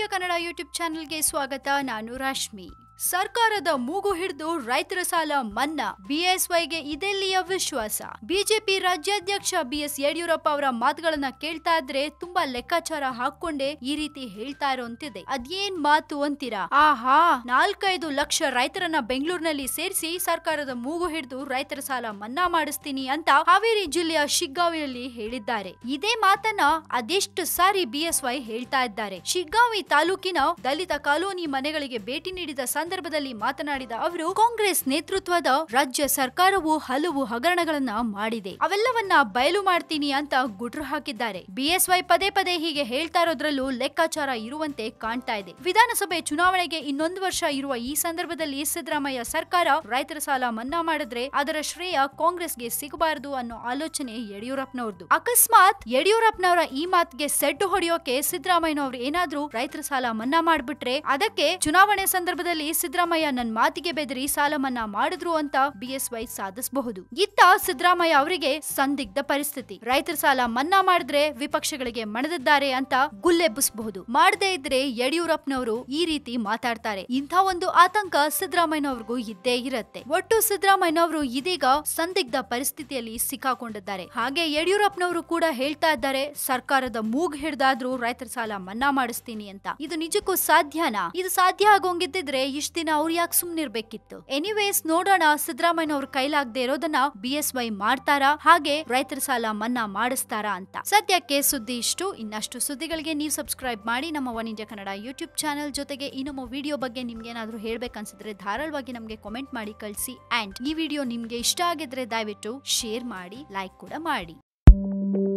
India Kannada YouTube ಚಾನೆಲ್ಗೆ ಸ್ವಾಗತ ನಾನು ರಾಶ್ಮಿ ಸರ್ಕಾರದ ಮೂಗು ಹಿಡಿದು ರೈತರ ಸಾಲ ಮನ್ನಾ ಬಿಎಸ್ವೈಗೆ ಇದೆಲ್ಲಿಯ ವಿಶ್ವಾಸ ಬಿಜೆಪಿ ರಾಜ್ಯಾಧ್ಯಕ್ಷ ಬಿಎಸ್ ಯಡಿಯೂರಪ್ಪ ಅವರ ಮಾತುಗಳನ್ನ ಕೇಳ್ತಾ ಇದ್ರೆ ತುಂಬಾ ಲೆಕ್ಕಾಚಾರ ಹಾಕೊಂಡೆ ಈ ರೀತಿ ಹೇಳ್ತಾ ಇರೋಂತಿದೆ ಅದೇನ್ ಮಾತು ಅಂತೀರಾ ಆಹಾ ನಾಲ್ಕೈದು ಲಕ್ಷ ರೈತರನ್ನ ಬೆಂಗಳೂರಿನಲ್ಲಿ ಸೇರಿಸಿ ಸರ್ಕಾರದ ಮೂಗು ಹಿಡಿದು ರೈತರ ಸಾಲ ಮನ್ನಾ ಮಾಡಿಸ್ತೀನಿ ಅಂತ ಹಾವೇರಿ ಜಿಲ್ಲೆಯ ಶಿಗ್ಗಾವಿಯಲ್ಲಿ ಹೇಳಿದ್ದಾರೆ ಇದೇ ಮಾತನ್ನ ಅದೆಷ್ಟು ಸಾರಿ ಬಿಎಸ್ವೈ ಹೇಳ್ತಾ ಇದ್ದಾರೆ ಶಿಗ್ಗಾವಿ ತಾಲೂಕಿನ ದಲಿತ ಕಾಲೋನಿ ಮನೆಗಳಿಗೆ ಭೇಟಿ ನೀಡಿದ ಸಂದರ್ಭದಲ್ಲಿ ಮಾತನಾಡಿದ ಅವರು ಕಾಂಗ್ರೆಸ್ ನೇತೃತ್ವದ ರಾಜ್ಯ ಸರ್ಕಾರವು ಹಲವು ಹಗರಣಗಳನ್ನ ಮಾಡಿದೆ ಅವೆಲ್ಲವನ್ನ ಬಯಲು ಮಾಡ್ತೀನಿ ಅಂತ ಗುಟ್ರು ಹಾಕಿದ್ದಾರೆ ಬಿಎಸ್ವೈ ಪದೇ ಪದೇ ಹೀಗೆ ಹೇಳ್ತಾ ಇರೋದ್ರಲ್ಲೂ ಲೆಕ್ಕಾಚಾರ ಇರುವಂತೆ ಕಾಣ್ತಾ ಇದೆ ವಿಧಾನಸಭೆ ಚುನಾವಣೆಗೆ ಇನ್ನೊಂದು ವರ್ಷ ಇರುವ ಈ ಸಂದರ್ಭದಲ್ಲಿ ಸಿದ್ದರಾಮಯ್ಯ ಸರ್ಕಾರ ರೈತರ ಸಾಲ ಮನ್ನಾ ಮಾಡಿದ್ರೆ ಅದರ ಶ್ರೇಯ ಕಾಂಗ್ರೆಸ್ಗೆ ಸಿಗಬಾರದು ಅನ್ನೋ ಆಲೋಚನೆ ಯಡಿಯೂರಪ್ಪನವ್ರದ್ದು ಅಕಸ್ಮಾತ್ ಯಡಿಯೂರಪ್ಪನವರ ಈ ಮಾತಿಗೆ ಸೆಡ್ಡು ಹೊಡೆಯೋಕೆ ಸಿದ್ದರಾಮಯ್ಯನವರು ಏನಾದ್ರೂ ರೈತರ ಸಾಲ ಮನ್ನಾ ಮಾಡ್ಬಿಟ್ರೆ ಅದಕ್ಕೆ ಚುನಾವಣೆ ಸಂದರ್ಭದಲ್ಲಿ ಸಿದ್ದರಾಮಯ್ಯ ನನ್ನ ಮಾತಿಗೆ ಬೆದರಿ ಸಾಲ ಮನ್ನಾ ಮಾಡಿದ್ರು ಅಂತ ಬಿಎಸ್ವೈ ಸಾಧಿಸಬಹುದು ಇತ್ತ ಸಿದ್ದರಾಮಯ್ಯ ಅವರಿಗೆ ಸಂದಿಗ್ಧ ಪರಿಸ್ಥಿತಿ ರೈತರ ಸಾಲ ಮನ್ನಾ ಮಾಡಿದ್ರೆ ವಿಪಕ್ಷಗಳಿಗೆ ಮಣದಿದ್ದಾರೆ ಅಂತ ಗುಲ್ಲೆಬ್ಬಿಸಬಹುದು ಮಾಡದೇ ಇದ್ರೆ ಯಡಿಯೂರಪ್ಪನವರು ಈ ರೀತಿ ಮಾತಾಡ್ತಾರೆ ಇಂಥ ಒಂದು ಆತಂಕ ಸಿದ್ದರಾಮಯ್ಯನವ್ರಿಗೂ ಇದ್ದೇ ಇರತ್ತೆ ಒಟ್ಟು ಸಿದ್ದರಾಮಯ್ಯನವರು ಇದೀಗ ಸಂದಿಗ್ಧ ಪರಿಸ್ಥಿತಿಯಲ್ಲಿ ಸಿಕ್ಕಾಕೊಂಡಿದ್ದಾರೆ ಹಾಗೆ ಯಡಿಯೂರಪ್ಪನವರು ಕೂಡ ಹೇಳ್ತಾ ಇದ್ದಾರೆ ಸರ್ಕಾರದ ಮೂಗ್ ಹಿಡ್ದಾದ್ರೂ ರೈತರ ಸಾಲ ಮನ್ನಾ ಮಾಡಿಸ್ತೀನಿ ಅಂತ ಇದು ನಿಜಕ್ಕೂ ಸಾಧ್ಯನಾ ಇದು ಸಾಧ್ಯ ಆಗೋಂಗಿದ್ದಿದ್ರೆ ಇಷ್ಟ ದಿನ ಅವ್ರು ಯಾಕೆ ಸುಮ್ನಿರ್ಬೇಕಿತ್ತು ಎನಿವೇಸ್ ನೋಡೋಣ ಸಿದ್ದರಾಮಯ್ಯನವ್ರ ಕೈಲಾಗದೆ ಇರೋದನ್ನ ಬಿ ಎಸ್ ವೈ ಮಾಡ್ತಾರಾ ಹಾಗೆ ರೈತರ ಸಾಲ ಮನ್ನಾ ಮಾಡಿಸ್ತಾರಾ ಅಂತ ಸದ್ಯಕ್ಕೆ ಸುದ್ದಿ ಇಷ್ಟು ಇನ್ನಷ್ಟು ಸುದ್ದಿಗಳಿಗೆ ನೀವು ಸಬ್ಸ್ಕ್ರೈಬ್ ಮಾಡಿ ನಮ್ಮ One India Kannada YouTube channel ಜೊತೆಗೆ ಈ ನಮ್ಮ ವಿಡಿಯೋ ಬಗ್ಗೆ ನಿಮ್ಗೆ ಏನಾದ್ರೂ ಹೇಳ್ಬೇಕನ್ಸಿದ್ರೆ ಧಾರಾಳವಾಗಿ ನಮಗೆ ಕಾಮೆಂಟ್ ಮಾಡಿ ಕಳಿಸಿ ಅಂಡ್ ಈ ವಿಡಿಯೋ ನಿಮ್ಗೆ ಇಷ್ಟ ಆಗಿದ್ರೆ ದಯವಿಟ್ಟು ಶೇರ್ ಮಾಡಿ ಲೈಕ್ ಕೂಡ ಮಾಡಿ